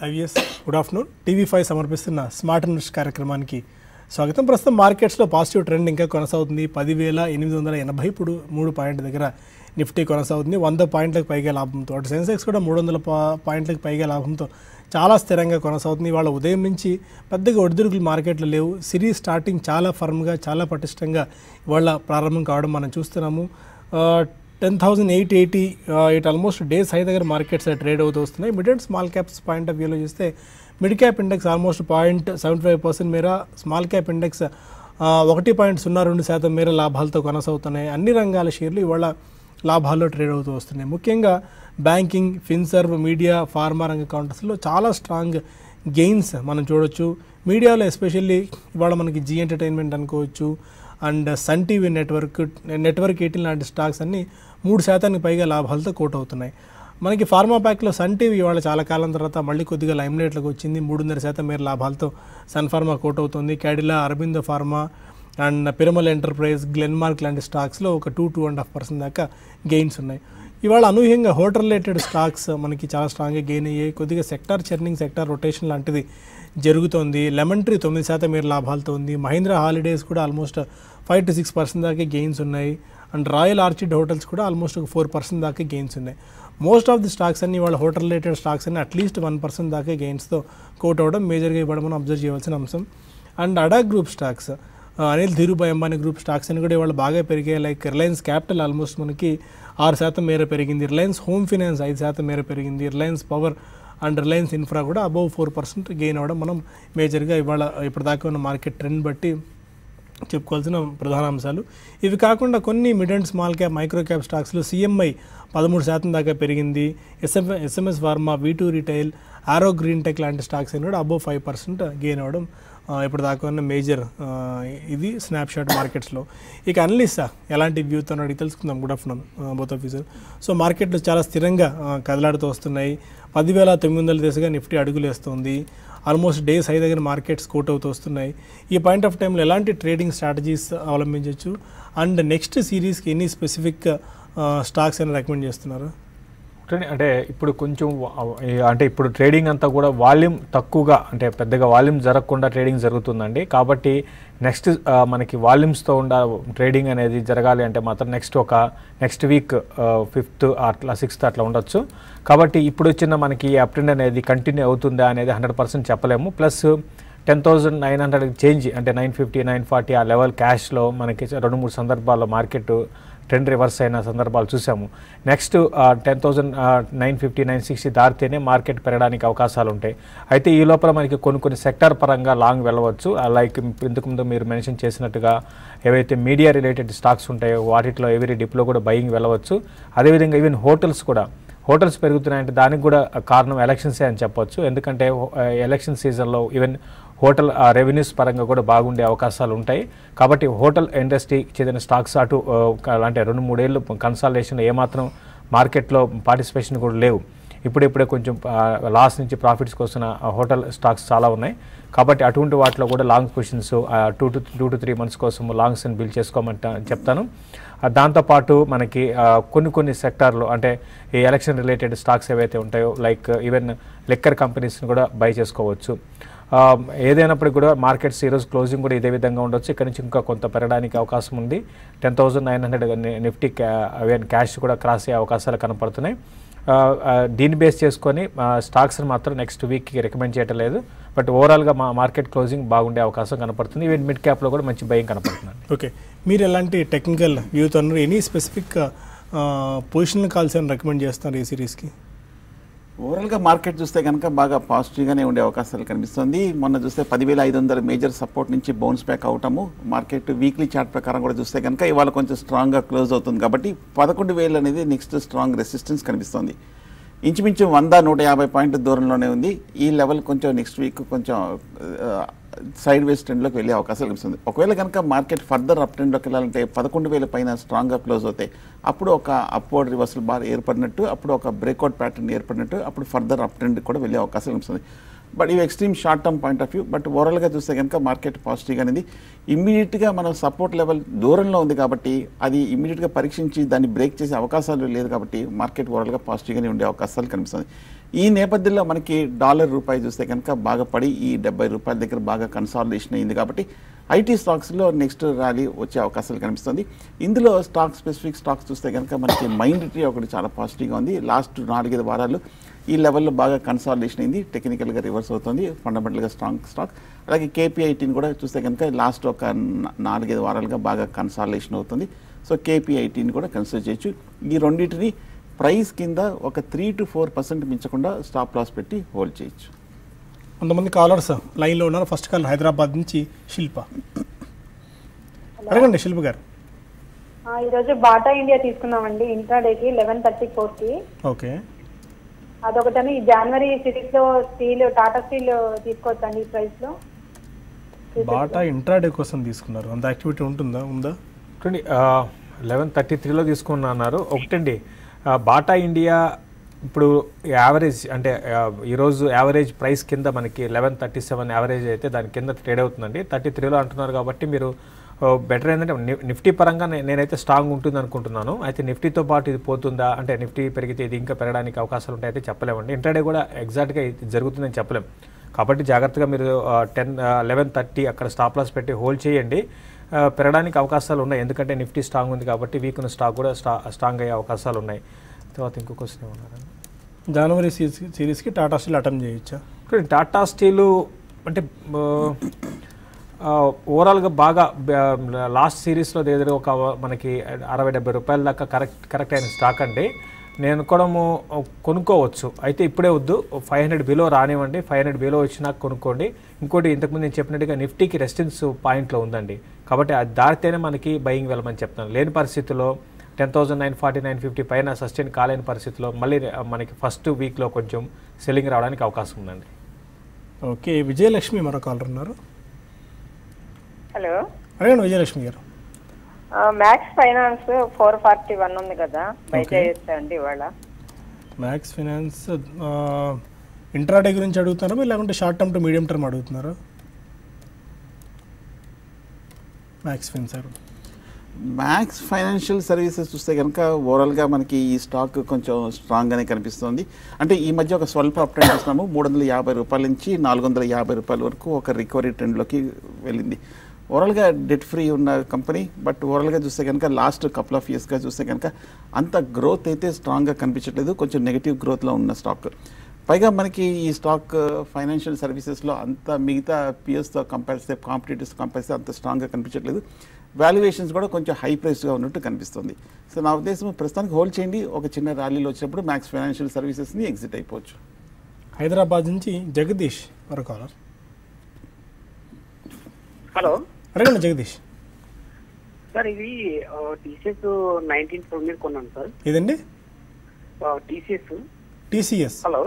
IVS good afternoon TV five సమర్పిస్తున్న smart news కార్యక్రమానికి స్వాగతం ప్రస్తుతం మార్కెట్స్లో పాజిటివ్ ట్రెండ్ ఇంకా కొనసాగుతుంది పదివేల ఎనిమిది వందల ఎనభై ఇప్పుడు మూడు పాయింట్ దగ్గర నిఫ్టీ కొనసాగుతుంది వంద పాయింట్లకు పైగా లాభంతో అటు సెన్సెక్స్ కూడా మూడు వందల పా- పాయింట్లకు పైగా లాభంతో చాలా స్థిరంగా కొనసాగుతుంది ఇవాళ ఉదయం నుంచి పెద్దగా ఒడిదుడుకులు మార్కెట్లో లేవు సిరీస్ స్టార్టింగ్ చాలా ఫర్మ్గా చాలా పటిష్టంగా ఇవాళ ప్రారంభం కావడం మనం చూస్తున్నాము ten thousand eight eighty it almost days high దగ్గర మార్కెట్స్ ట్రేడ్ అవుతూ వస్తున్నాయి mid and small caps point of వ్యూలో చూస్తే mid cap index almost point seventy five percent మేర స్మాల్ క్యాప్ ఇండెక్స్ ఒకటి పాయింట్ సున్నా రెండు శాతం మేర లాభాలతో కొనసాగుతున్నాయి అన్ని రంగాల షేర్లు ఇవాళ లాభాల్లో ట్రేడ్ అవుతూ వస్తున్నాయి ముఖ్యంగా బ్యాంకింగ్ ఫిన్సర్వ్ మీడియా ఫార్మా రంగ కౌంటర్స్లో చాలా స్ట్రాంగ్ గెయిన్స్ మనం చూడొచ్చు మీడియాలో ఎస్పెషల్లీ ఇవాళ మనకి జీ ఎంటర్టైన్మెంట్ అనుకోవచ్చు and Sun TV network network eighteen లాంటి స్టాక్స్ అన్ని మూడు శాతానికి పైగా లాభాలతో కోట్ అవుతున్నాయి మనకి ఫార్మా ప్యాక్లో సన్ టీవీ ఇవాళ చాలా కాలం తర్వాత మళ్ళీ కొద్దిగా లైమ్లైట్లోకి వచ్చింది మూడున్నర శాతం మేర లాభాలతో సన్ ఫార్మా కోట్ అవుతుంది Cadila Aurobindo pharma and Piramal enterprise Glenmark లాంటి స్టాక్స్లో ఒక two two and half percent దాకా గెయిన్స్ ఉన్నాయి ఇవాళ అనూహ్యంగా హోటల్ రిలేటెడ్ స్టాక్స్ మనకి చాలా స్ట్రాంగ్గా గెయిన్ అయ్యాయి కొద్దిగా సెక్టార్ చర్నింగ్ సెక్టార్ రొటేషన్ లాంటిది జరుగుతోంది లెమన్ ట్రీ తొమ్మిది శాతం మేర లాభాలతో ఉంది మహీంద్రా హాలిడేస్ కూడా almost five to six percent దాకా గెయిన్స్ ఉన్నాయి అండ్ రాయల్ ఆర్చిడ్ హోటల్స్ కూడా ఆల్మోస్ట్ ఒక ఫోర్ పర్సెంట్ దాకా గెయిన్స్ ఉన్నాయి మోస్ట్ ఆఫ్ ది స్టాక్స్ అన్ని వాళ్ళ హోటల్ రిలేటెడ్ స్టాక్స్ అన్ని అట్లీస్ట్ వన్ పర్సెంట్ దాకా గెయిన్స్తో కోట్ అవ్వడం మేజర్గా ఇవ్వడం మనం అబ్జర్వ్ చేయవలసిన అంశం అండ్ అడా గ్రూప్ స్టాక్స్ ఆ, అనిల్ ధీరుభాయ్ అంబానీ గ్రూప్ స్టాక్స్ అని కూడా ఇవాళ బాగా పెరిగాయి లైక్ రిలయన్స్ క్యాపిటల్ ఆల్మోస్ట్ మనకి ఆరు శాతం మేర పెరిగింది రిలయన్స్ హోమ్ ఫినాన్స్ ఐదు శాతం మేర పెరిగింది Reliance power and Reliance infra కూడా అబౌవ్ ఫోర్ పర్సెంట్ గెయిన్ అవ్వడం మనం మేజర్గా ఇవాళ ఇప్పటిదాకా ఉన్న మార్కెట్ ట్రెండ్ బట్టి చెప్పుకోవాల్సిన ప్రధాన అంశాలు ఇవి కాకుండా కొన్ని mid and small cap micro cap స్టాక్స్లో సిఎంఐ పదమూడు శాతం దాకా పెరిగింది SM SMS pharma V two retail Arrow green tech లాంటి స్టాక్స్ అని కూడా అబోవ్ ఫైవ్ పర్సెంట్ గెయిన్ అవ్వడం ఆ, ఇప్పటిదాకా ఉన్న మేజర్ ఇది స్నాప్షాట్ మార్కెట్స్లో ఇక అనలిస్తా ఎలాంటి వ్యూతో అడిగి తెలుసుకుందాం good afternoon both officer so మార్కెట్లు చాలా స్థిరంగా ఆ, కదలాడుతూ వస్తున్నాయి పదివేల తొమ్మిది వందల దిశగా నిఫ్టీ అడుగులు వేస్తుంది ఆల్మోస్ట్ డేస్ హై దగ్గర మార్కెట్స్ కోట్ అవుతూ వస్తున్నాయి ఈ పాయింట్ ఆఫ్ టైంలో ఎలాంటి ట్రేడింగ్ స్ట్రాటజీస్ అవలంబించవచ్చు అండ్ నెక్స్ట్ సిరీస్కి ఎన్ని స్పెసిఫిక్ స్టాక్స్ అని రికమెండ్ చేస్తున్నారు ఒకటి అంటే ఇప్పుడు కొంచెం వా- ఈ అంటే ఇప్పుడు ట్రేడింగ్ అంతా కూడా వాల్యూమ్ తక్కువగా అంటే పెద్దగా వాల్యూమ్ జరగకుండా ట్రేడింగ్ జరుగుతుందండి కాబట్టి నెక్స్ట్ మనకి వాల్యూమ్స్తో ఉండ ట్రేడింగ్ అనేది జరగాలి అంటే మాత్రం నెక్స్ట్ ఒక నెక్స్ట్ వీక్ ఫిఫ్త్ అట్లా సిక్స్త్ అట్లా ఉండొచ్చు కాబట్టి ఇప్పుడు వచ్చిన మనకి అప్ ట్రెండ్ అనేది కంటిన్యూ అవుతుందా అనేది హండ్రెడ్ పర్సెంట్ చెప్పలేము plus ten thousand nine hundred change అంటే నైన్ ఫిఫ్టీ నైన్ ఫార్టీ ఆ లెవెల్ క్యాష్లో మనకి రెండు మూడు సందర్భాల్లో మార్కెట్ ట్రెండ్ రివర్స్ అయిన సందర్భాలు చూసాము next ten thousand nine fifty nine sixty దాటితేనే మార్కెట్ పెరగడానికి అవకాశాలు ఉంటాయి అయితే ఈ లోపల మనకి కొన్ని కొన్ని సెక్టార్ పరంగా లాంగ్ వెళ్ళవచ్చు లైక్ ఇంతకు ముందు మీరు మెన్షన్ చేసినట్టుగా ఏవైతే మీడియా రిలేటెడ్ స్టాక్స్ ఉంటాయో వాటిలో ఎవరీ డిప్లో కూడా బయింగ్ వెళ్ళవచ్చు అదేవిధంగా ఈవెన్ హోటల్స్ కూడా హోటల్స్ పెరుగుతున్నాయంటే దానికి కూడా కారణం ఎలక్షన్సే అని చెప్పొచ్చు ఎందుకంటే ఎలక్షన్ సీజన్లో ఈవెన్ హోటల్ రెవెన్యూస్ పరంగా కూడా బాగుండే అవకాశాలు ఉంటాయి కాబట్టి హోటల్ ఇండస్ట్రీకి చెందిన స్టాక్స్ అటు ఆ, అంటే రెండు మూడేళ్ళు కన్సాలేషన్ ఏమాత్రం మార్కెట్లో పార్టిసిపేషన్ కూడా లేవు ఇప్పుడిప్పుడే కొంచెం లాస్ నుంచి ప్రాఫిట్స్కి వస్తున్న ఆ, హోటల్ స్టాక్స్ చాలా ఉన్నాయి కాబట్టి అటువంటి వాటిలో కూడా long positions two to two to three months కోసం లాంగ్స్ అని బిల్డ్ చేసుకోమంట చెప్తాను ఆ, దాంతోపాటు మనకి ఆ, కొన్ని కొన్ని సెక్టార్లు అంటే ఈ ఎలక్షన్ రిలేటెడ్ స్టాక్స్ ఏవైతే ఉంటాయో లైక్ ఈవెన్ లెక్కర్ కంపెనీస్ని కూడా బై చేసుకోవచ్చు ఆ, ఏదైనప్పటికీ కూడా మార్కెట్స్ ఈరోజు క్లోజింగ్ కూడా ఇదే విధంగా ఉండొచ్చు ఇక్కడ నుంచి ఇంకా కొంత పెరగడానికి అవకాశం ఉంది ten thousand nine hundred Nifty క్యా క్యాష్ కూడా క్రాస్ అయ్యే అవకాశాలు కనపడుతున్నాయి ఆ, ఆ, దీన్ని బేస్ చేసుకొని స్టాక్స్ని మాత్రం నెక్స్ట్ వీక్కి రికమెండ్ చేయటం లేదు బట్ ఓవరాల్గా మా మార్కెట్ క్లోజింగ్ బాగుండే అవకాశం కనపడుతుంది ఈవెన్ మిడ్ క్యాప్లో కూడా మంచి భయం కనపడుతుంది ఓకే మీరు ఎలాంటి టెక్నికల్ వ్యూతో అన్నారు ఎనీ స్పెసిఫిక్ పొజిషన్ కాల్స్ అని రికమెండ్ చేస్తున్నారు ఈ సిరీస్కి ఓవరాల్గా మార్కెట్ చూస్తే కనుక బాగా పాజిటివ్గానే ఉండే అవకాశాలు కనిపిస్తుంది మొన్న చూస్తే పదివేల ఐదు వందల మేజర్ సపోర్ట్ నుంచి బౌన్స్ బ్యాక్ అవటము మార్కెట్ వీక్లీ చార్ట్ ప్రకారం కూడా చూస్తే కనుక ఇవాళ కొంచెం స్ట్రాంగ్గా క్లోజ్ అవుతుంది కాబట్టి పదకొండు వేలు అనేది నెక్స్ట్ స్ట్రాంగ్ రెసిస్టెన్స్ కనిపిస్తుంది ఇంచుమించు వంద నూట యాభై పాయింట్ దూరంలోనే ఉంది ఈ లెవెల్ కొంచెం నెక్స్ట్ వీక్ కొంచెం సైడ్ వేస్ ట్రెండ్లోకి వెళ్ళే అవకాశాలు కనిపిస్తుంది ఒకవేళ కనుక మార్కెట్ ఫర్దర్ అప్ ట్రెండ్లోకి వెళ్ళాలంటే పదకొండు వేల పైన స్ట్రాంగ్గా క్లోజ్ అవుతాయి అప్పుడు ఒక అప్వర్డ్ రివర్సల్ బార్ ఏర్పడినట్టు అప్పుడు ఒక బ్రేక్అవుట్ ప్యాటర్న్ ఏర్పడినట్టు అప్పుడు ఫర్దర్ అప్ ట్రెండ్ కూడా వెళ్ళే అవకాశాలు కనిపిస్తుంది బట్ ఇవి extreme short term point of view but ఓవరాల్గా చూస్తే కనుక మార్కెట్ పాజిటివ్గా అనేది ఇమ్మీడియట్గా మనం సపోర్ట్ లెవెల్ దూరంలో ఉంది కాబట్టి అది ఇమ్మీడియట్గా పరీక్షించి దాన్ని బ్రేక్ చేసే అవకాశాలు లేదు కాబట్టి మార్కెట్ ఓవరాల్గా పాజిటివ్గానే ఉండే అవకాశాలు కనిపిస్తుంది ఈ నేపథ్యంలో మనకి డాలర్ రూపాయి చూస్తే కనుక బాగా పడి ఈ డెబ్బై రూపాయల దగ్గర బాగా కన్సాలిడేషన్ అయింది కాబట్టి ఐటీ స్టాక్స్లో నెక్స్ట్ ర్యాలీ వచ్చే అవకాశాలు కనిపిస్తుంది ఇందులో స్టాక్ స్పెసిఫిక్ స్టాక్స్ చూస్తే కనుక మనకి మైండ్ ట్రీ ఒకటి చాలా పాజిటివ్గా ఉంది లాస్ట్ నాలుగైదు వారాలు ఈ లెవెల్లో బాగా కన్సాలిడేషన్ అయింది టెక్నికల్గా రివర్స్ అవుతుంది ఫండమెంటల్గా స్ట్రాంగ్ స్టాక్ అలాగే కేపీఐటీని కూడా చూస్తే కనుక లాస్ట్ ఒక నా- నాలుగైదు వారాలుగా బాగా కన్సాలిడేషన్ అవుతుంది సో కేపీఐటీని కూడా కన్సిడర్ చేయొచ్చు ఈ రెండింటిని ప్రైస్ కింద ఒక త్రీ టు ఫోర్ పర్సెంట్ మించకుండా స్టాప్ లాస్ పెట్టి హోల్డ్ చేయొచ్చు కొంతమంది కాలర్స్ లైన్లో ఉన్నారు ఫస్ట్ కాల్ హైదరాబాద్ నుంచి శిల్ప అడగండి శిల్ప గారు ఆ, ఈరోజు బాటా ఇండియా తీసుకున్నామండి ఇంట్రాడేకి లెవెన్ థర్టీ ఫోర్కి ఓకే అదొకటని ఈ జనవరి సిరీస్ లో స్టీల్ టాటా స్టీల్ తీసుకోవచ్చండి ఈ ప్రైస్ లో బాటా ఇంట్రాడే కోసం తీసుకున్నారు అంత యాక్టివిటీ ఉంటుందా ఉందా చూడండి లెవెన్ థర్టీ త్రీలో తీసుకున్నా అన్నారు ఒకటండి ఆ, బాటా ఇండియా ఇప్పుడు యావరేజ్ అంటే ఆ, ఈరోజు యావరేజ్ ప్రైస్ కింద మనకి లెవెన్ థర్టీ సెవెన్ యావరేజ్ అయితే దాని కింద ట్రేడ్ అవుతుందండి థర్టీ త్రీలో అంటున్నారు కాబట్టి మీరు బెటర్ ఏంటంటే ని- నిఫ్టీ పరంగా నే- నేనైతే స్ట్రాంగ్ ఉంటుంది అనుకుంటున్నాను అయితే నిఫ్టీతో పాటు ఇది పోతుందా అంటే నిఫ్టీ పెరిగితే ఇది ఇంకా పెరగడానికి అవకాశాలు ఉంటాయి అయితే చెప్పలేమండి ఇంటర్డే కూడా ఎగ్జాక్ట్గా ఇది జరుగుతుందని చెప్పలేం కాబట్టి జాగ్రత్తగా మీరు టెన్ లెవెన్ థర్టీ అక్కడ స్టాప్ లాస్ పెట్టి హోల్డ్ చేయండి ఆ, పెరగడానికి అవకాశాలు ఉన్నాయి ఎందుకంటే నిఫ్టీ స్ట్రాంగ్ ఉంది కాబట్టి వీక్ ఉన్న స్టాక్ కూడా స్టా స్ట్రాంగ్ అయ్యే అవకాశాలు ఉన్నాయి తర్వాత ఇంకో క్వశ్చన్ ఏమన్నారు జనవరి సిరీస్- సిరీస్కి టాటా స్టీల్ అటెంప్ట్ చేయొచ్చా చూడండి టాటా స్టీలు అంటే ఓవరాల్గా బాగా లాస్ట్ సిరీస్లో ఏదో ఒక మనకి అరవై డెబ్బై రూపాయల దాకా కరెక్ట్ కరెక్ట్ అయిన స్టాక్ అండి నేను కూడా కొనుక్కోవచ్చు అయితే ఇప్పుడే వద్దు ఫైవ్ హండ్రెడ్ బిలో రానివ్వండి ఫైవ్ హండ్రెడ్ బిలో వచ్చినాక కొనుక్కోండి ఇంకోటి ఇంతకుముందు నేను చెప్పినట్టుగా నిఫ్టీకి రెసిస్టెన్స్ పాయింట్లో ఉందండి కాబట్టి అది దాటితేనే మనకి బయింగ్ వెళ్ళమని చెప్తాను లేని పరిస్థితుల్లో ten thousand nine forty nine fifty పైన సస్టైన్ కాలేని పరిస్థితిలో మళ్ళీ మనకి ఫస్ట్ వీక్లో కొంచెం సెల్లింగ్ రావడానికి అవకాశం ఉందండి ఓకే విజయలక్ష్మి మరో కాలర్ ఉన్నారు హలో అడగండి విజయలక్ష్మి గారు Max Finance four forty one ఉంది కదా బయట Okay. చేస్తా ఇవాళ మ్యాక్స్ ఫినాన్స్ ఇంట్రాడే గురించి అడుగుతున్నారా లేకుంటే short term to medium term అడుగుతున్నారా Max Fin sir Max Financial Services చూస్తే కనుక ఓవరాల్గా మనకి ఈ స్టాక్ కొంచెం స్ట్రాంగ్గానే కనిపిస్తుంది అంటే ఈ మధ్య ఒక స్వల్ప అప్ ట్రెండ్ చూస్తున్నాము మూడు వందల యాభై రూపాయల నుంచి నాలుగు వందల యాభై రూపాయల వరకు ఒక రికవరీ ట్రెండ్లోకి వెళ్ళింది ఓవరాల్గా డెట్ ఫ్రీ ఉన్న కంపెనీ బట్ ఓవరాల్గా చూస్తే కనుక లాస్ట్ కపుల్ ఆఫ్ ఇయర్స్గా చూస్తే కనుక అంత గ్రోత్ అయితే స్ట్రాంగ్గా కనిపించట్లేదు కొంచెం నెగిటివ్ గ్రోత్లో ఉన్న స్టాక్ పైగా మనకి ఈ స్టాక్ ఫైనాన్షియల్ సర్వీసెస్లో అంత మిగతా పిఎస్తో కంపేర్ చేస్తే కాంపిటేటివ్స్ కంపేర్ చేస్తే అంత స్ట్రాంగ్గా కనిపించట్లేదు వాల్యుయేషన్స్ కూడా కొంచెం హై ప్రైస్గా ఉన్నట్టు కనిపిస్తుంది సో నా ఉద్దేశం ప్రస్తుతానికి హోల్డ్ చేయండి ఒక చిన్న ర్యాలీలో వచ్చినప్పుడు మ్యాక్స్ ఫైనాన్షియల్ సర్వీసెస్ని ఎగ్జిట్ అయిపోవచ్చు హైదరాబాద్ నుంచి జగదీష్ మరో కాలర్ హలో అడగండి జగదీష్ సార్ ఇది టీసీఎస్ నైన్టీన్ ఫోర్ మీద కొన్నాను సార్ ఇదండి టీసీఎస్ టీసీఎస్ హలో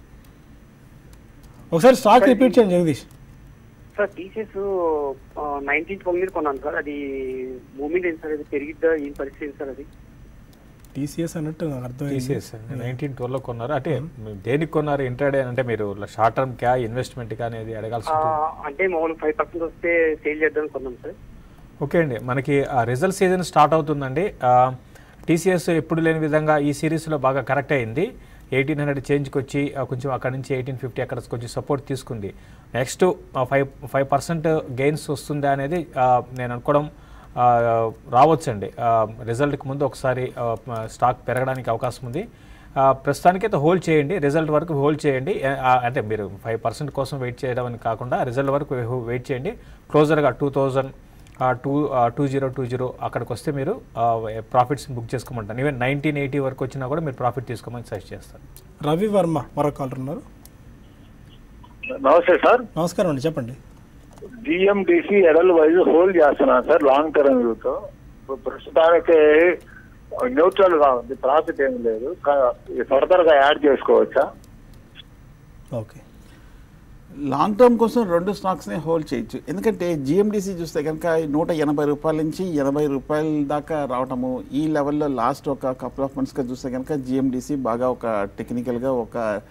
ఒకసారి స్టాక్ రిపీట్ చేయండి Jagadish sir TCS nineteen four మీద కొన్నాను సార్ అది మూమెంట్ ఏంటి సార్ అది పెరిగిద్దా ఏం పరిస్థితి ఏంటి సార్ అది టీసీఎస్ అన్నట్టు నాకు అర్థమైంది టీసీఎస్ నైన్టీన్ ట్వెల్వ్లో కొన్నారు అంటే దేనికి కొన్నారు ఇంట్రాడే అంటే మీరు షార్ట్ టర్మ్ క్యా ఇన్వెస్ట్మెంట్ కా అనేది అడగాల్సి ఆ, ఉంటుంది అంటే మామూలు ఫైవ్ పర్సెంట్ వస్తే సేల్ చేద్దాం కొన్నాం సార్ ఓకే అండి మనకి రిజల్ట్ సీజన్ స్టార్ట్ అవుతుందండి టీసీఎస్ ఎప్పుడు లేని విధంగా ఈ సిరీస్లో బాగా కరెక్ట్ అయింది ఎయిటీన్ హండ్రెడ్ చేంజ్కి వచ్చి ఆ, కొంచెం అక్కడ నుంచి ఎయిటీన్ ఫిఫ్టీ అక్కడ కొంచెం సపోర్ట్ తీసుకుంది next five five percent gains వస్తుందా అనేది ఆ, నేను అనుకోవడం ఆ, రావచ్చండి రిజల్ట్కి ముందు ఒకసారి ఆ, స్టాక్ పెరగడానికి అవకాశం ఉంది ఆ, ప్రస్తుతానికైతే హోల్డ్ చేయండి రిజల్ట్ వరకు హోల్డ్ చేయండి ఆ, అంటే మీరు ఫైవ్ పర్సెంట్ కోసం వెయిట్ చేయడం అని కాకుండా రిజల్ట్ వరకు వెయిట్ చేయండి క్లోజర్గా two thousand two two zero two zero అక్కడికి వస్తే మీరు ప్రాఫిట్స్ బుక్ చేసుకోమంటాను ఈవెన్ నైన్టీన్ ఎయిటీ వరకు వచ్చినా కూడా మీరు ప్రాఫిట్ తీసుకోమని సజెస్ట్ చేస్తాను రవి వర్మ మరో కాలర్ ఉన్నారు నమస్తే సార్ నమస్కారం అండి చెప్పండి జిఎండిసి ఎడల్ వైజ్ హోల్డ్ చేస్తున్నాను సార్ లాంగ్ టర్మ్ వ్యూతో ఇప్పుడు ప్రస్తుతానికి న్యూట్రల్ గా ఉంది ప్రాఫిట్ ఏం లేదు ఫర్దర్ గా యాడ్ చేసుకోవచ్చా ఓకే లాంగ్ టర్మ్ కోసం రెండు స్టాక్స్ని హోల్డ్ చేయొచ్చు ఎందుకంటే జిఎండిసి చూస్తే కనుక నూట ఎనభై రూపాయల నుంచి ఎనభై రూపాయల దాకా రావటము ఈ లెవెల్లో లాస్ట్ ఒక కపుల్ ఆఫ్ మంత్స్గా చూస్తే కనుక జిఎండిసి బాగా ఒక టెక్నికల్గా ఒక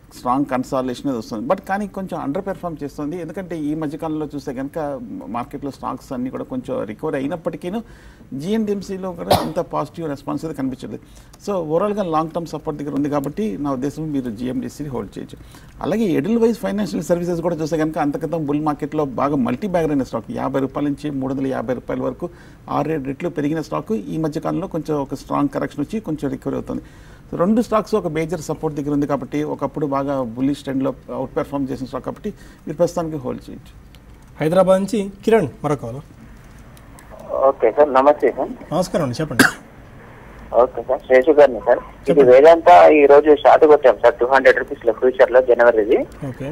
స్ట్రాంగ్ కన్సాలేషన్ వస్తుంది బట్ కానీ కొంచెం అండర్ పెర్ఫామ్ చేస్తుంది ఎందుకంటే ఈ మధ్యకాలంలో చూస్తే కనుక మార్కెట్లో స్టాక్స్ అన్ని కూడా కొంచెం రికవర్ అయినప్పటికీ జిఎన్డిఎంసీలో కూడా ఇంత పాజిటివ్ రెస్పాన్స్ అయితే కనిపించలేదు సో ఓవరాల్గా లాంగ్ టర్మ్ సపోర్ట్ దగ్గర ఉంది కాబట్టి నా ఉద్దేశం మీరు జిఎండిసి హోల్డ్ చేయొచ్చు అలాగే ఎడిల్ వైజ్ ఫైనాన్షియల్ సర్వీసెస్ కూడా చూస్తే కనుక అంతకంత బుల్ మార్కెట్లో బాగా మల్టీ బ్యాగర్ అయిన స్టాక్ యాభై రూపాయల నుంచి మూడు వందల యాభై రూపాయల వరకు ఆరు ఏడు రెట్లు పెరిగిన స్టాక్ ఈ మధ్య కాలంలో కొంచెం ఒక స్ట్రాంగ్ కరెక్షన్ వచ్చి కొంచెం రికవరీ అవుతుంది సో రెండు స్టాక్స్ ఒక మేజర్ సపోర్ట్ దగ్గర ఉంది కాబట్టి ఒకప్పుడు బాగా బుల్లిష్ ట్రెండ్లో అవుట్ పెర్ఫామ్ చేసిన స్టాక్ కాబట్టి మీరు ప్రస్తుతానికి హోల్డ్ చేయొచ్చు హైదరాబాద్ నుంచి కిరణ్ మరొక కాల్ ఓకే సార్ నమస్తే సార్ నమస్కారం అండి చెప్పండి ఓకే సార్ శేషు గారిని సార్ ఇది వేదాంత ఈ రోజు షార్ట్ కొట్టాం సార్ టూ హండ్రెడ్ రూపీస్ లో ఫ్యూచర్ లో జనవరిది ఓకే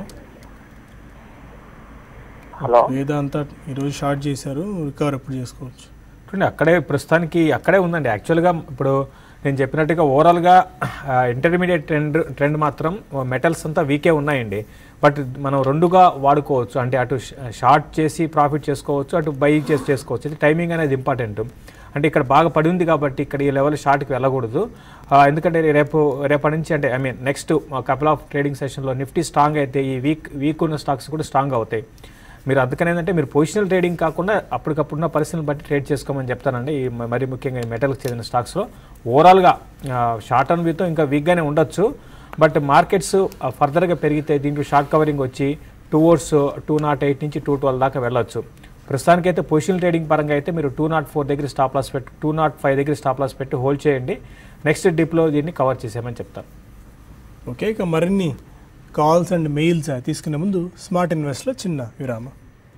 హలో వేదాంత ఈరోజు షార్ట్ చేశారు రికవర్ ఎప్పుడు చేసుకోవచ్చు చూడండి అక్కడే ప్రస్తుతానికి అక్కడే ఉందండి యాక్చువల్గా ఇప్పుడు నేను చెప్పినట్టుగా ఓవరాల్గా ఇంటర్మీడియట్ ట్రెండ్ ట్రెండ్ మాత్రం మెటల్స్ అంతా వీకే ఉన్నాయండి బట్ మనం రెండుగా వాడుకోవచ్చు అంటే అటు షార్ట్ చేసి ప్రాఫిట్ చేసుకోవచ్చు అటు బై చేసి చేసుకోవచ్చు ఇది టైమింగ్ అనేది ఇంపార్టెంట్ అంటే ఇక్కడ బాగా పడి ఉంది కాబట్టి ఇక్కడ ఈ లెవెల్ షార్ట్కి వెళ్ళకూడదు ఆ, ఎందుకంటే రేపు రేపటి నుంచి అంటే I mean next couple of trading సెషన్లో నిఫ్టీ స్ట్రాంగ్ అయితే ఈ వీక్ వీక్ ఉన్న స్టాక్స్ కూడా స్ట్రాంగ్ అవుతాయి మీరు అందుకని ఏంటంటే మీరు పొజిషనల్ ట్రేడింగ్ కాకుండా అప్పటికప్పుడున్న పరిస్థితులను బట్టి ట్రేడ్ చేసుకోమని చెప్తానండి ఈ మ- మరి ముఖ్యంగా ఈ మెటల్కి చెందిన స్టాక్స్లో ఓవరాల్గా షార్ట్ టర్మ్ వ్యూతో ఇంకా వీక్గానే ఉండొచ్చు బట్ మార్కెట్స్ ఫర్దర్గా పెరిగితే దీంట్లో షార్ట్ కవరింగ్ వచ్చి two hours two naught eight నుంచి టూ ట్వెల్వ్ దాకా వెళ్ళొచ్చు ప్రస్తుతానికైతే పొజిషనల్ ట్రేడింగ్ పరంగా అయితే మీరు టూ నాట్ ఫోర్ దగ్గర స్టాప్ లాస్ పెట్టి టూ నాట్ ఫైవ్ దగ్గర స్టాప్ లాస్ పెట్టి హోల్డ్ చేయండి నెక్స్ట్ డిప్లో దీన్ని కవర్ చేసేయమని చెప్తాను ఓకే ఇక మరిన్ని కాల్స్ అండ్ మెయిల్స్ తీసుకునే ముందు స్మార్ట్ ఇన్వెస్ట్లో చిన్న విరామ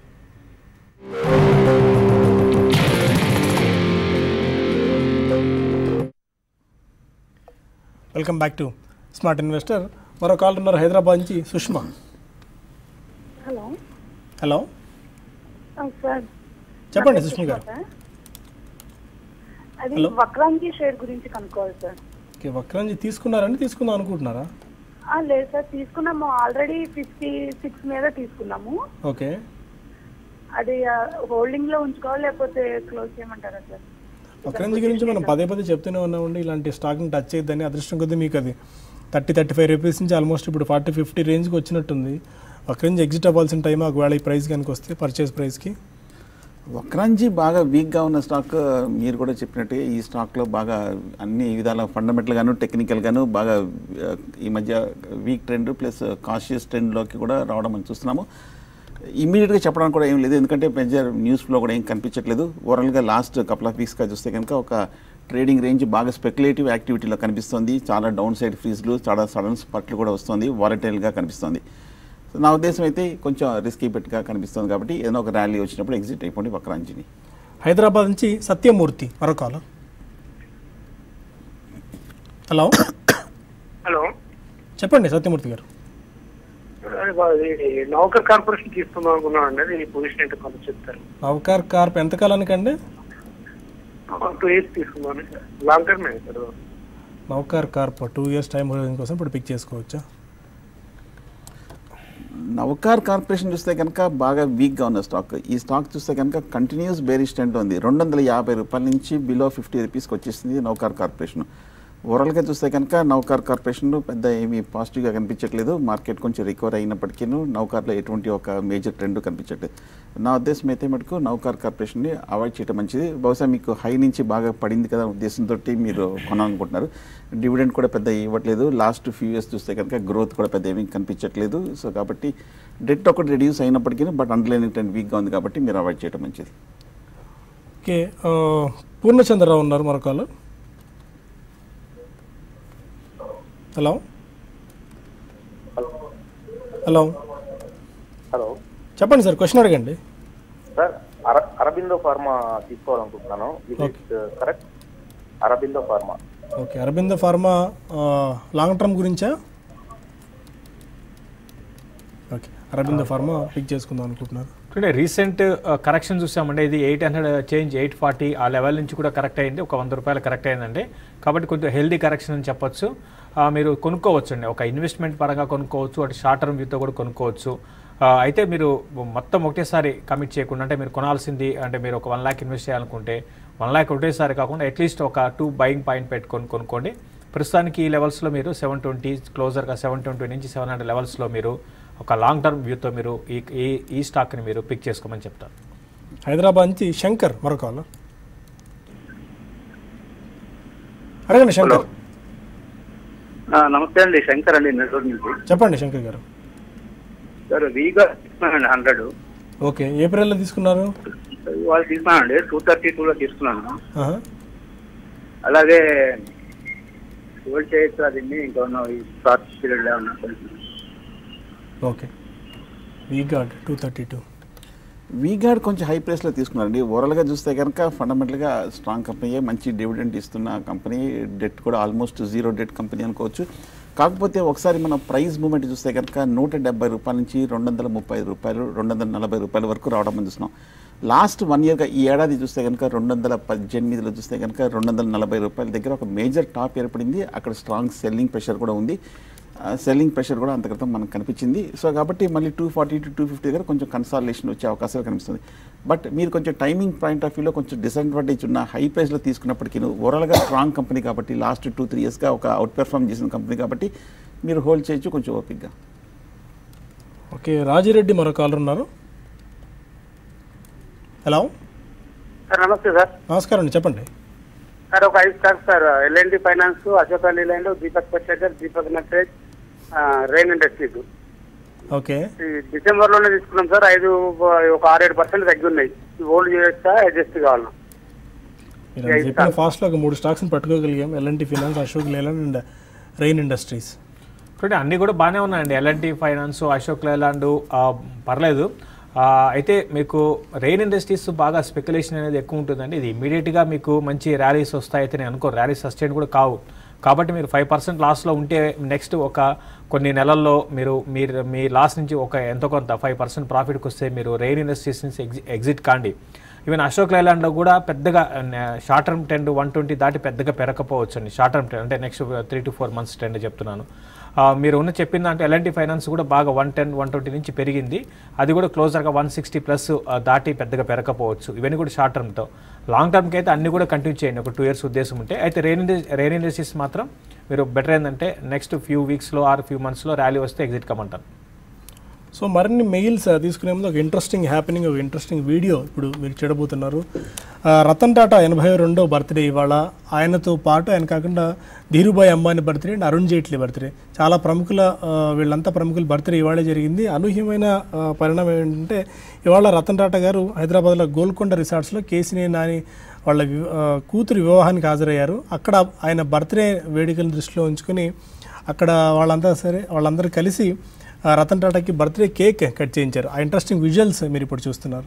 welcome back to smart investor మరో కాల్ ఉన్నారు హైదరాబాద్ నుంచి సుష్మా హలో హలో సార్ చెప్పండి సుష్మా గారు అది Hello. వక్రాంగి షేర్ గురించి కనుక్కోవాలి సార్ ఓకే వక్రంజి తీసుకున్నారని తీసుకుందాం అనుకుంటున్నారా ఆ, లేదు సార్ తీసుకున్నాము ఆల్రెడీ ఫిఫ్టీ సిక్స్ మీద తీసుకున్నాము ఓకే అది హోల్డింగ్ లో ఉంచుకోవాలి లేకపోతే క్లోజ్ చేయమంటారా సార్ వక్రంజి గురించి మనం పదే పదే చెప్తూనే ఉన్నామండి ఇలాంటి స్టాక్ని టచ్ చేయొద్దని అదృష్టం కొద్దీ మీకు అది థర్టీ థర్టీ ఫైవ్ రూపీస్ నుంచి ఆల్మోస్ట్ ఇప్పుడు ఫార్టీ ఫిఫ్టీ రేంజ్కి వచ్చినట్టుంది వక్రంజి ఎగ్జిట్ అవ్వాల్సిన టైం ఒకవేళ ఈ ప్రైస్ కనుక వస్తే పర్చేస్ ప్రైస్కి వక్రాంజీ బాగా వీక్గా ఉన్న స్టాక్ మీరు కూడా చెప్పినట్టుగా ఈ స్టాక్లో బాగా అన్ని విధాల ఫండమెంటల్ గాను టెక్నికల్ గాను బాగా ఆ, ఈ మధ్య వీక్ ట్రెండ్ ప్లస్ కాషియస్ ట్రెండ్లోకి కూడా రావడం మనం చూస్తున్నాము ఇమీడియట్గా చెప్పడానికి కూడా ఏం లేదు ఎందుకంటే పెద్ద న్యూస్ ఫ్లో కూడా ఏం కనిపించట్లేదు ఓవరాల్గా లాస్ట్ కపుల్ ఆఫ్ వీక్స్గా చూస్తే కనుక ఒక ట్రేడింగ్ రేంజ్ బాగా స్పెక్యులేటివ్ యాక్టివిటీలో కనిపిస్తుంది చాలా డౌన్ సైడ్ ఫ్రీజ్లు చాలా సడన్ స్పట్లు కూడా వస్తుంది వాలటైల్గా కనిపిస్తుంది సో నా ఉద్దేశం అయితే కొంచెం రిస్కీ బెట్గా కనిపిస్తుంది కాబట్టి ఏదైనా ఒక ర్యాలీ వచ్చినప్పుడు ఎగ్జిట్ అయిపోండి వక్రాంజిని హైదరాబాద్ నుంచి సత్యమూర్తి మరో కాల్ హలో హలో చెప్పండి సత్యమూర్తి గారు అది నౌకర్ కార్పొరేషన్ తీసుకుందాం అనుకున్నాను అండి ఈ పొజిషన్ ఏంటో కొంచెం చెప్తారు నవకార్ కార్ప్ ఎంతకాలానికండి టూ ఇయర్స్ తీసుకుందాం long term sir Navkar corp two years time holding కోసం ఇప్పుడు పిక్ చేసుకోవచ్చా నవకార్ కార్పొరేషన్ చూస్తే కనుక బాగా వీక్గా ఉన్న స్టాక్ ఈ స్టాక్ చూస్తే కనుక కంటిన్యూస్ బేరిష్ ట్రెండ్ ఉంది రెండు వందల యాభై రూపాయల నుంచి బిలో ఫిఫ్టీ రూపీస్కి వచ్చేసింది నౌకార్ కార్పొరేషన్ ఓవరాల్గా చూస్తే కనుక నౌకార్ కార్పొరేషన్ పెద్ద ఏమీ పాజిటివ్గా కనిపించట్లేదు మార్కెట్ కొంచెం రికవర్ అయినప్పటికీ నౌకార్లో ఎటువంటి ఒక మేజర్ ట్రెండ్ కనిపించట్లేదు నా ఉద్దేశం అయితే మటుకు నౌకార్ కార్పొరేషన్ని అవాయిడ్ చేయడం మంచిది బహుశా మీకు హై నుంచి బాగా పడింది కదా ఉద్దేశంతో మీరు కొనాలనుకుంటున్నారు డివిడెండ్ కూడా పెద్ద ఇవ్వట్లేదు లాస్ట్ ఫ్యూ ఇయర్స్ చూస్తే కనుక గ్రోత్ కూడా పెద్ద ఏమీ కనిపించట్లేదు సో కాబట్టి డెట్ ఒకటి రెడ్యూస్ అయినప్పటికీ బట్ అండర్లైన్ ట్రెండ్ వీక్గా ఉంది కాబట్టి మీరు అవాయిడ్ చేయడం మంచిది ఓకే ఆ, పూర్ణచంద్రరావు ఉన్నారు మరో కాల్ హలో హలో హలో చెప్పండి సార్ క్వశ్చన్ అడగండి సార్ అర అరబిందో ఫార్మా తీసుకోవాలనుకుంటున్నాను ఇది correct Aurobindo pharma okay Aurobindo pharma ఆ, లాంగ్ టర్మ్ గురించా ఓకే అరబింద ఫార్మా పిక్ చేసుకుందాం అనుకుంటున్నారు చూడండి రీసెంట్ కరెక్షన్ చూసామంటే ఇది eight hundred change eight forty ఆ లెవెల్ నుంచి కూడా కరెక్ట్ అయింది ఒక వంద రూపాయలు కరెక్ట్ అయిందండి కాబట్టి కొంచెం హెల్దీ కరెక్షన్ అని చెప్పొచ్చు ఆ, మీరు కొనుక్కోవచ్చు అండి ఒక ఇన్వెస్ట్మెంట్ పరంగా కొనుక్కోవచ్చు అటు షార్ట్ టర్మ్ వ్యూతో కూడా కొనుక్కోవచ్చు ఆ, అయితే మీరు మొత్తం ఒకటేసారి కమిట్ చేయకుండా అంటే మీరు కొనాల్సింది అంటే మీరు ఒక వన్ ల్యాక్ ఇన్వెస్ట్ చేయాలనుకుంటే వన్ ల్యాక్ ఒకటేసారి కాకుండా అట్లీస్ట్ ఒక టూ బయింగ్ పాయింట్ పెట్టుకొని కొనుక్కోండి ప్రస్తుతానికి ఈ లెవెల్స్లో మీరు సెవెన్ ట్వంటీ క్లోజర్గా సెవెన్ ట్వంటీ నుంచి సెవెన్ హండ్రెడ్ లెవెల్స్లో మీరు ఒక లాంగ్ టర్మ్ వ్యూతో మీరు ఈ ఈ ఈ స్టాక్ని మీరు పిక్ చేసుకోమని చెప్తారు హైదరాబాద్ నుంచి శంకర్ మరొక కాల్ అడగండి శంకర్ ఆ, నమస్తే అండి శంకర్ అండి నెల్లూరు నుంచి చెప్పండి శంకర్ గారు సార్ వీగా తీసుకున్నానండి హండ్రెడ్ ఓకే ఏప్రిల్లో తీసుకున్నారు వాళ్ళు తీసుకున్నానండి టూ థర్టీ టూలో తీసుకున్నాను ఆహా. అలాగే హోల్డ్ చేయొచ్చు అది ఇంకా ఈ short period okay V guard two thirty two V Guard కొంచెం హై ప్రైస్లో తీసుకున్నారండి ఓవరాల్గా చూస్తే కనుక ఫండమెంటల్గా స్ట్రాంగ్ కంపెనీ మంచి డివిడెంట్ ఇస్తున్న కంపెనీ డెట్ కూడా ఆల్మోస్ట్ జీరో డెట్ కంపెనీ అనుకోవచ్చు కాకపోతే ఒకసారి మనం ప్రైస్ మూమెంట్ చూస్తే కనుక నూట డెబ్బై రూపాయల నుంచి రెండు వందల ముప్పై రూపాయలు రెండు వందల నలభై రూపాయల వరకు రావడం మనం చూస్తున్నాం లాస్ట్ వన్ ఇయర్గా ఈ ఏడాది చూస్తే కనుక రెండు వందల పద్దెనిమిదిలో చూస్తే కనుక రెండు వందల నలభై రూపాయల దగ్గర ఒక మేజర్ టాప్ ఏర్పడింది అక్కడ స్ట్రాంగ్ సెల్లింగ్ ప్రెషర్ కూడా ఉంది సెల్లింగ్ ప్రెషర్ కూడా అంత క్రితం మనకు కనిపించింది సో కాబట్టి మళ్ళీ two forty to two fifty దగ్గర కొంచెం కన్సాలేషన్ వచ్చే అవకాశాలు కనిపిస్తుంది బట్ మీరు కొంచెం టైమింగ్ పాయింట్ ఆఫ్ వ్యూలో కొంచెం డిసడ్వాంటేజ్ ఉన్న హై ప్రైస్లో తీసుకున్నప్పటికీ ఓవరాల్గా స్ట్రాంగ్ కంపెనీ కాబట్టి లాస్ట్ టూ త్రీ ఇయర్స్గా ఒక అవుట్ పెర్ఫామ్ చేసిన కంపెనీ కాబట్టి మీరు హోల్డ్ చేయొచ్చు కొంచెం ఓపిక్గా ఓకే రాజిరెడ్డి మరో కాలర్ ఉన్నారు హలో సార్ నమస్తే సార్ నమస్కారం అండి చెప్పండి సార్ ఒక ఐదు stock sir L and T finance Ashok Leyland Deepak fertiliser Deepak నట్రేజ్ రెయిన్ ఇండస్ట్రీస్ ఓకే ఈ డిసెంబర్ లోనే తీసుకున్నాం సార్ ఐదు ఒక ఆరేడు పర్సెంట్ తగ్గి ఉన్నాయి ఓల్డ్ చేయొచ్చా అడ్జస్ట్ కావాలా మీరు అది చెప్పిన ఫాస్ట్లో ఒక మూడు స్టాక్స్ని పట్టుకోగలిగాం L and T finance Ashok Leyland and Rain industries చూడండి అన్నీ కూడా బాగానే ఉన్నాయండి ఎల్ఎన్టీ ఫైనాన్స్ అశోక్ లేలాండ్ ఆ, పర్లేదు ఆ, అయితే మీకు రెయిన్ ఇండస్ట్రీస్ బాగా స్పెక్యులేషన్ అనేది ఎక్కువ ఉంటుందండి ఇది ఇమీడియట్గా మీకు మంచి ర్యాలీస్ వస్తాయితే నేను అనుకో ర్యాలీస్ సస్టైన్ కూడా కావు కాబట్టి మీరు ఫైవ్ పర్సెంట్ లాస్లో ఉంటే నెక్స్ట్ ఒక కొన్ని నెలల్లో మీరు మీరు మీ లాస్ నుంచి ఒక ఎంతో కొంత ఫైవ్ పర్సెంట్ ప్రాఫిట్కి వస్తే మీరు రెయిన్ ఇండస్ట్రీస్ నుంచి ఎగ్జి ఎగ్జిట్ కాండి ఈవెన్ అశోక్ లైలాండ్లో కూడా పెద్దగా short term trend one twenty దాటి పెద్దగా పెరగకపోవచ్చు అండి షార్ట్ టర్మ్ ట్రెండ్ అంటే next three to four months trend చెప్తున్నాను ఆ, మీరు ఉన్న చెప్పిన దాంట్లో ఎల్ఎన్టీ ఫైనాన్స్ కూడా బాగా వన్ టెన్ వన్ ట్వంటీ నుంచి పెరిగింది అది కూడా క్లోజర్గా వన్ సిక్స్టీ ప్లస్ దాటి పెద్దగా పెరగకపోవచ్చు ఇవన్నీ కూడా షార్ట్ టర్మ్తో లాంగ్ టర్మ్కి అయితే అన్ని కూడా కంటిన్యూ చేయండి ఒక టూ ఇయర్స్ ఉద్దేశం ఉంటే అయితే రెయిన్ రెయిన్ ఇండస్ట్రీస్ మాత్రం మీరు బెటర్ ఏంటంటే నెక్స్ట్ ఫ్యూ వీక్స్లో ఆర్ ఫ్యూ మంత్స్లో ర్యాలీ వస్తే ఎగ్జిట్ కమ్మంటారు సో మరిన్ని మెయిల్స్ తీసుకునే ముందు ఒక ఇంట్రెస్టింగ్ హ్యాపెనింగ్ ఒక ఇంట్రెస్టింగ్ వీడియో ఇప్పుడు మీరు చూడబోతున్నారు ఆ, రతన్ టాటా ఎనభై రెండో బర్త్డే ఇవాళ ఆయనతో పాటు ఆయన కాకుండా Dhirubhai Ambani birthday and Arun Jaitley birthday చాలా ప్రముఖుల ఆ, వీళ్ళంతా ప్రముఖుల బర్త్డే ఇవాళే జరిగింది అనూహ్యమైన ఆ, పరిణామం ఏంటంటే ఇవాళ రతన్ టాటా గారు హైదరాబాద్లో గోల్కొండ రిసార్ట్స్లో కేసీనే నాని వాళ్ళ వి- ఆ, కూతురు వివాహానికి హాజరయ్యారు అక్కడ ఆయన బర్త్డే వేడుకలను దృష్టిలో ఉంచుకొని అక్కడ వాళ్ళంతా సరే వాళ్ళందరూ కలిసి ఆ, రతన్ టాటాకి బర్త్డే కేక్ కట్ చేయించారు ఆ ఇంట్రెస్టింగ్ విజువల్స్ మీరు ఇప్పుడు చూస్తున్నారు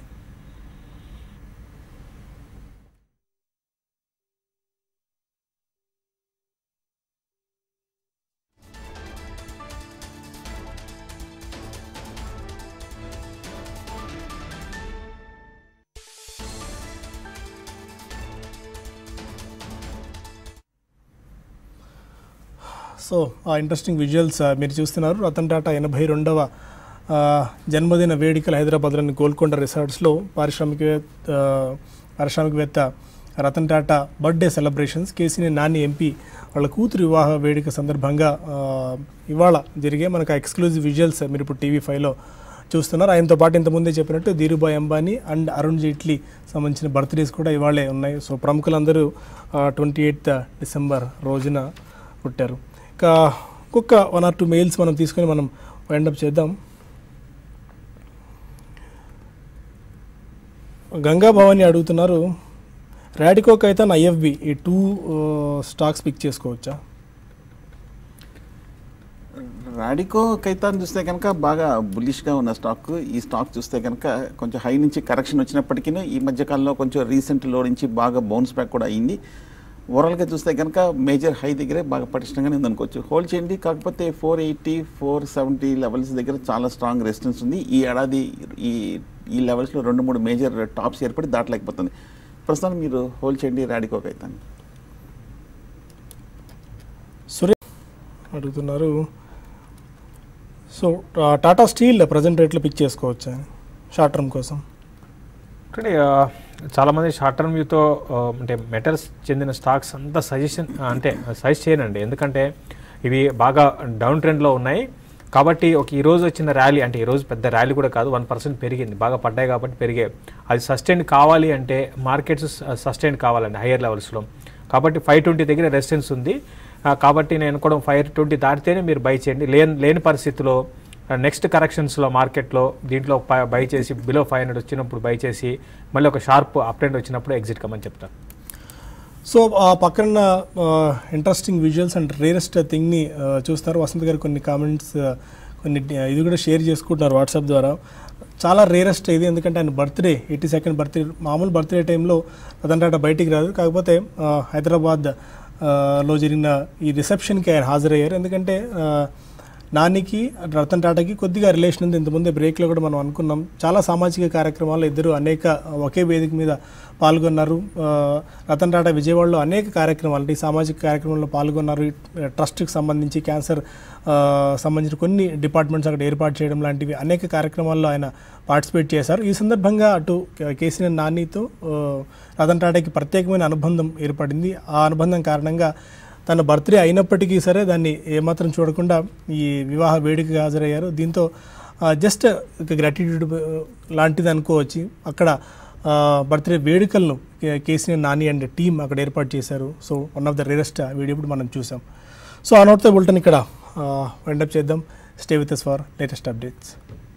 సో ఆ ఇంట్రెస్టింగ్ విజువల్స్ మీరు చూస్తున్నారు రతన్ టాటా ఎనభై రెండవ ఆ, జన్మదిన వేడుకలు హైదరాబాద్లోని గోల్కొండ రిసార్ట్స్లో పారిశ్రామికవేత్త ఆ, పారిశ్రామికవేత్త Ratan Tata birthday celebrations Kesineni Nani MP వాళ్ళ కూతురు వివాహ వేడుక సందర్భంగా ఆ, ఇవాళ జరిగే మనకు ఎక్స్క్లూజివ్ విజువల్స్ మీరు ఇప్పుడు టీవీ ఫైవ్లో చూస్తున్నారు ఆయనతో పాటు ఇంతకుముందే చెప్పినట్టు ధీరుభాయ్ అంబానీ అండ్ అరుణ్ జైట్లీ సంబంధించిన బర్త్డేస్ కూడా ఇవాళే ఉన్నాయి సో ప్రముఖులందరూ ట్వంటీ ఎయిత్ డిసెంబర్ రోజున పుట్టారు ఇంకా ఇంకొక వన్ ఆర్ టూ మెయిల్స్ మనం తీసుకొని మనం వైండప్ చేద్దాం గంగా భవాని అడుగుతున్నారు రాడికో కైతాన్ ఐఎఫ్బి ఈ టూ స్టాక్స్ పిక్ చేసుకోవచ్చా రాడికో కైతాన్ చూస్తే కనుక బాగా బుల్లిష్గా ఉన్న స్టాక్ ఈ స్టాక్ చూస్తే కనుక కొంచెం హై నుంచి కరెక్షన్ వచ్చినప్పటికీ ఈ మధ్యకాలంలో కొంచెం రీసెంట్ లో నుంచి బాగా బౌన్స్ బ్యాక్ కూడా అయింది ఓవరాల్గా చూస్తే కనుక మేజర్ హై దగ్గరే బాగా పటిష్టంగానే ఉందనుకోవచ్చు హోల్డ్ చేయండి కాకపోతే four eighty four seventy levels దగ్గర చాలా స్ట్రాంగ్ రెసిస్టెన్స్ ఉంది ఈ ఏడాది ఈ ఈ లెవెల్స్లో రెండు మూడు మేజర్ టాప్స్ ఏర్పడి దాటలేకపోతుంది ప్రస్తుతం మీరు హోల్డ్ చేయండి రాడికో కైతాన్ సురే అడుగుతున్నారు సో టాటా స్టీల్ ప్రజెంట్ రేట్లో పిక్ చేసుకోవచ్చా షార్ట్ టర్మ్ కోసం చూడండి చాలామంది షార్ట్ టర్మ్ వ్యూతో అంటే మెటల్స్ చెందిన స్టాక్స్ అంతా సజెషన్ అంటే సజెస్ట్ చేయనండి ఎందుకంటే ఇవి బాగా డౌన్ ట్రెండ్లో ఉన్నాయి కాబట్టి ఒక ఈ రోజు వచ్చిన ర్యాలీ అంటే ఈ రోజు పెద్ద ర్యాలీ కూడా కాదు వన్ పర్సెంట్ పెరిగింది బాగా పడ్డాయి కాబట్టి పెరిగాయి అది సస్టైన్ కావాలి అంటే మార్కెట్స్ సస్టైన్ కావాలండి హయ్యర్ లెవెల్స్లో కాబట్టి ఫైవ్ ట్వంటీ దగ్గర రెసిస్టెన్స్ ఉంది ఆ, కాబట్టి నేను కూడా ఫైవ్ ట్వంటీ దాటితేనే మీరు బై చేయండి లేని లేని పరిస్థితిలో నెక్స్ట్ కరెక్షన్స్లో మార్కెట్లో దీంట్లో బై చేసి బిలో ఫైవ్ హండ్రెడ్ వచ్చినప్పుడు బై చేసి మళ్ళీ ఒక షార్ప్ అప్ ట్రెండ్ వచ్చినప్పుడు ఎగ్జిట్ కమ్మని చెప్తాను సో ఆ పక్కన ఇంట్రెస్టింగ్ విజువల్స్ అండ్ రేరెస్ట్ థింగ్ని చూస్తారు వసంత్ గారు కొన్ని కామెంట్స్ కొన్ని డి- ఇది కూడా షేర్ చేసుకుంటున్నారు వాట్సాప్ ద్వారా చాలా రేరెస్ట్ ఇది ఎందుకంటే ఆయన బర్త్డే ఎయిటీ సెకండ్ బర్త్డే మామూలు బర్త్డే టైంలో రతన్ టాటా బయటికి రాదు కాకపోతే ఆ, హైదరాబాద్ ఆ, లో జరిగిన ఈ రిసెప్షన్కి ఆయన హాజరయ్యారు ఎందుకంటే ఆ, నానికి రతన్ టాటాకి కొద్దిగా రిలేషన్ ఉంది ఇంతకుముందే బ్రేక్లో కూడా మనం అనుకున్నాం చాలా సామాజిక కార్యక్రమాలు ఇద్దరు అనేక ఒకే వేదిక మీద పాల్గొన్నారు ఆ, రతన్ టాటా విజయవాడలో అనేక కార్యక్రమాలు అంటే ఈ సామాజిక కార్యక్రమంలో పాల్గొన్నారు ఈ ట్రస్ట్కి సంబంధించి క్యాన్సర్ ఆ, సంబంధించిన కొన్ని డిపార్ట్మెంట్స్ అక్కడ ఏర్పాటు చేయడం లాంటివి అనేక కార్యక్రమాల్లో ఆయన పార్టిసిపేట్ చేశారు ఈ సందర్భంగా అటు కేసీఆర్ నానితో ఆ, రతన్ టాటాకి ప్రత్యేకమైన అనుబంధం ఏర్పడింది ఆ అనుబంధం కారణంగా తన బర్త్డే అయినప్పటికీ సరే దాన్ని ఏమాత్రం చూడకుండా ఈ వివాహ వేడుకగా హాజరయ్యారు దీంతో జస్ట్ ఒక గ్రాటిట్యూడ్ లాంటిది అనుకోవచ్చు అక్కడ బర్త్డే వేడుకలను కే- కేసీఆర్ నాని అండ్ టీం అక్కడ ఏర్పాటు చేశారు so one of the rarest video ఇప్పుడు మనం చూసాం సో ఆ నోట్తో బుల్టన్ ఇక్కడ వైండప్ చేద్దాం stay with for latest updates